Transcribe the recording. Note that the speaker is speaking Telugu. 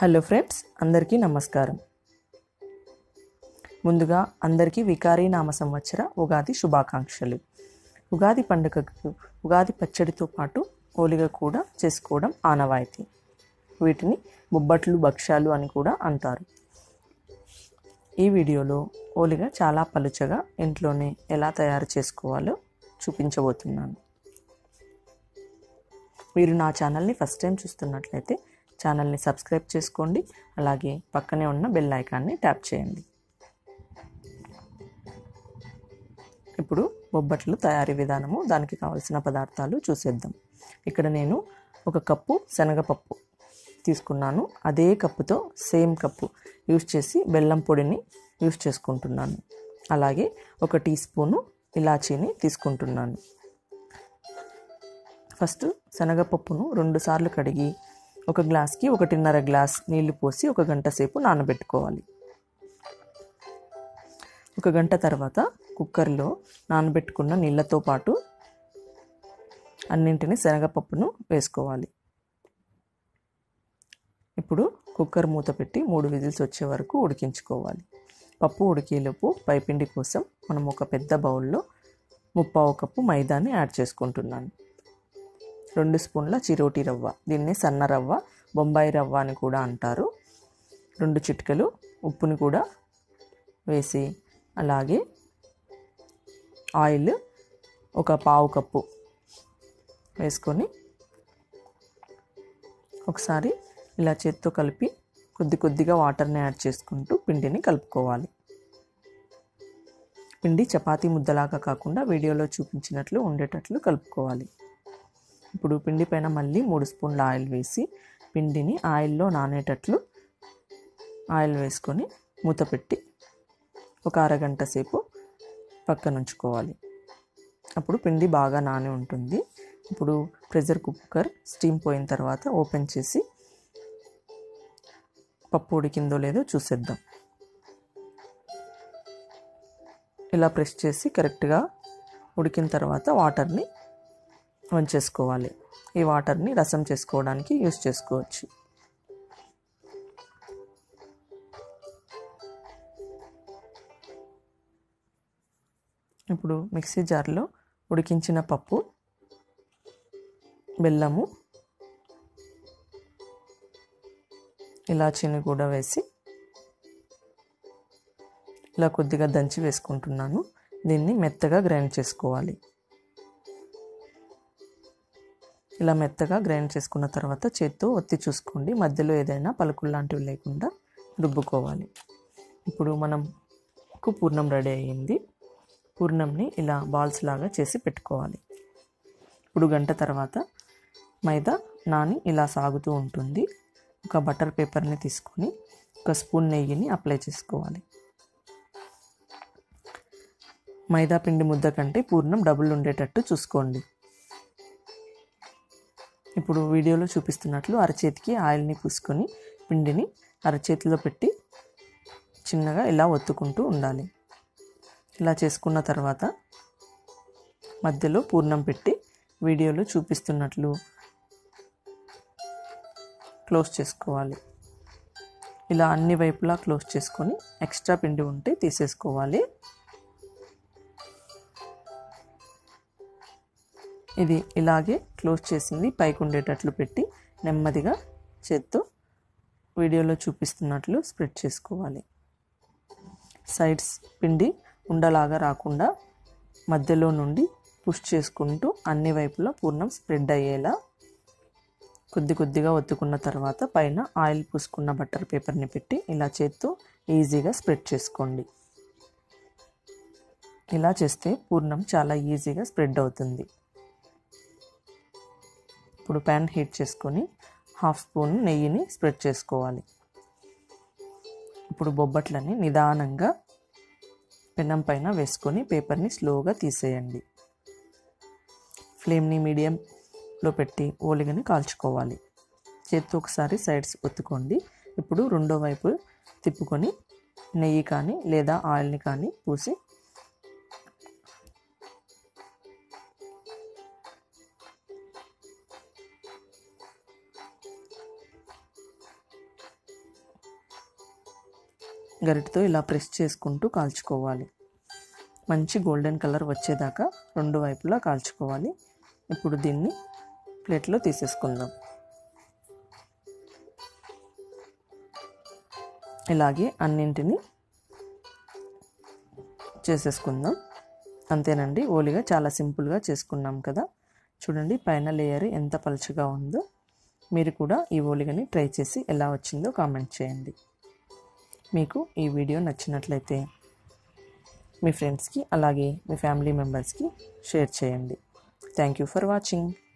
హలో ఫ్రెండ్స్ అందరికీ నమస్కారం ముందుగా అందరికీ వికారీ నామ సంవత్సర ఉగాది శుభాకాంక్షలు ఉగాది పండుగకు ఉగాది పచ్చడితో పాటు ఓలిగ కూడా చేసుకోవడం ఆనవాయితీ వీటిని బొబ్బట్లు భక్ష్యాలు అని కూడా అంటారు ఈ వీడియోలో ఓలిగ చాలా పలుచగా ఇంట్లోనే ఎలా తయారు చేసుకోవాలో చూపించబోతున్నాను మీరు నా ఛానల్ని ఫస్ట్ టైం చూస్తున్నట్లయితే ఛానల్ని సబ్స్క్రైబ్ చేసుకోండి అలాగే పక్కనే ఉన్న బెల్ ఐకాన్ని ట్యాప్ చేయండి ఇప్పుడు బొబ్బట్లు తయారీ విధానము దానికి కావలసిన పదార్థాలు చూసేద్దాం ఇక్కడ నేను ఒక కప్పు శనగపప్పు తీసుకున్నాను అదే కప్పుతో సేమ్ కప్పు యూస్ చేసి బెల్లం పొడిని యూస్ చేసుకుంటున్నాను అలాగే ఒక టీ స్పూను ఇలాచీని తీసుకుంటున్నాను ఫస్ట్ శనగపప్పును రెండు సార్లు కడిగి ఒక గ్లాస్కి ఒకటిన్నర గ్లాస్ నీళ్లు పోసి ఒక గంట సేపు నానబెట్టుకోవాలి ఒక గంట తర్వాత కుక్కర్లో నానబెట్టుకున్న నీళ్ళతో పాటు అన్నింటిని శనగపప్పును వేసుకోవాలి ఇప్పుడు కుక్కర్ మూత పెట్టి మూడు విజిల్స్ వచ్చే వరకు ఉడికించుకోవాలి పప్పు ఉడికేలోపు పైపిండి కోసం మనం ఒక పెద్ద బౌల్లో ముప్పావు కప్పు మైదాని యాడ్ చేసుకుంటున్నాను రెండు స్పూన్ల చిరోటి రవ్వ దీన్ని సన్న రవ్వ బొంబాయి రవ్వ అని కూడా అంటారు రెండు చిటికలు ఉప్పుని కూడా వేసి అలాగే ఆయిల్ ఒక పావు కప్పు వేసుకొని ఒకసారి ఇలా చేత్తో కలిపి కొద్ది కొద్దిగా వాటర్ని యాడ్ చేసుకుంటూ పిండిని కలుపుకోవాలి పిండి చపాతీ ముద్దలాగా కాకుండా వీడియోలో చూపించినట్లు ఉండేటట్లు కలుపుకోవాలి ఇప్పుడు పిండి పైన మళ్ళీ మూడు స్పూన్ల ఆయిల్ వేసి పిండిని ఆయిల్లో నానేటట్లు ఆయిల్ వేసుకొని మూత పెట్టి ఒక అరగంట సేపు పక్కన ఉంచుకోవాలి అప్పుడు పిండి బాగా నాని ఉంటుంది ఇప్పుడు ప్రెషర్ కుక్కర్ స్టీమ్ పోయిన తర్వాత ఓపెన్ చేసి పప్పు ఉడికిందో లేదో చూసేద్దాం ఇలా ప్రెస్ చేసి కరెక్ట్గా ఉడికిన తర్వాత వాటర్ని వంచేసుకోవాలి ఈ వాటర్ని రసం చేసుకోవడానికి యూస్ చేసుకోవచ్చు ఇప్పుడు మిక్సీ జార్లో ఉడికించిన పప్పు బెల్లము ఇలాచీని కూడా వేసి ఇలా కొద్దిగా దంచి వేసుకుంటున్నాను దీన్ని మెత్తగా గ్రైండ్ చేసుకోవాలి ఇలా మెత్తగా గ్రైండ్ చేసుకున్న తర్వాత చేత్తో ఒత్తి చూసుకోండి మధ్యలో ఏదైనా పలుకులు లాంటివి లేకుండా రుబ్బుకోవాలి ఇప్పుడు మనకు పూర్ణం రెడీ అయ్యింది పూర్ణంని ఇలా బాల్స్ లాగా చేసి పెట్టుకోవాలి ఇప్పుడు గంట తర్వాత మైదా నాని ఇలా సాగుతూ ఉంటుంది ఒక బటర్ పేపర్ని తీసుకొని ఒక స్పూన్ నెయ్యిని అప్లై చేసుకోవాలి మైదా పిండి ముద్ద కంటే పూర్ణం డబుల్ ఉండేటట్టు చూసుకోండి ఇప్పుడు వీడియోలో చూపిస్తున్నట్లు అరచేతికి ఆయిల్ని పూసుకొని పిండిని అరచేతిలో పెట్టి చిన్నగా ఇలా ఒత్తుకుంటూ ఉండాలి ఇలా చేసుకున్న తర్వాత మధ్యలో పూర్ణం పెట్టి వీడియోలో చూపిస్తున్నట్లు క్లోజ్ చేసుకోవాలి ఇలా అన్ని వైపులా క్లోజ్ చేసుకొని ఎక్స్ట్రా పిండి ఉంటే తీసేసుకోవాలి ఇది ఇలాగే క్లోజ్ చేసింది పైకి ఉండేటట్లు పెట్టి నెమ్మదిగా చేత్తో వీడియోలో చూపిస్తున్నట్లు స్ప్రెడ్ చేసుకోవాలి సైడ్స్ పిండి ఉండలాగా రాకుండా మధ్యలో నుండి పుష్ చేసుకుంటూ అన్ని వైపులా పూర్ణం స్ప్రెడ్ అయ్యేలా కొద్ది కొద్దిగా ఒత్తుకున్న తర్వాత పైన ఆయిల్ పూసుకున్న బటర్ పేపర్ని పెట్టి ఇలా చేత్తో ఈజీగా స్ప్రెడ్ చేసుకోండి ఇలా చేస్తే పూర్ణం చాలా ఈజీగా స్ప్రెడ్ అవుతుంది ఇప్పుడు ప్యాన్ హీట్ చేసుకొని హాఫ్ స్పూన్ నెయ్యిని స్ప్రెడ్ చేసుకోవాలి ఇప్పుడు బొబ్బట్లని నిదానంగా పెనం పైన వేసుకొని పేపర్ని స్లోగా తీసేయండి ఫ్లేమ్ని మీడియంలో పెట్టి ఓలిగని కాల్చుకోవాలి చేత్తో ఒకసారి సైడ్స్ ఒత్తుకోండి ఇప్పుడు రెండో వైపు తిప్పుకొని నెయ్యి కానీ లేదా ఆయిల్ని కానీ పూసి గరిటతో ఇలా ప్రెస్ చేసుకుంటూ కాల్చుకోవాలి మంచి గోల్డెన్ కలర్ వచ్చేదాకా రెండు వైపులా కాల్చుకోవాలి ఇప్పుడు దీన్ని ప్లేట్లో తీసేసుకుందాం ఇలాగే అన్నింటినీ చేసేసుకుందాం అంతేనండి ఓలిగా చాలా సింపుల్గా చేసుకున్నాం కదా చూడండి పైన లేయర్ ఎంత పలుచగా ఉందో మీరు కూడా ఈ ఓలిగని ట్రై చేసి ఎలా వచ్చిందో కామెంట్ చేయండి మీకు ఈ వీడియో నచ్చినట్లయితే మీ ఫ్రెండ్స్కి అలాగే మీ ఫ్యామిలీ మెంబర్స్కి షేర్ చేయండి థ్యాంక్ యూ ఫర్ వాచింగ్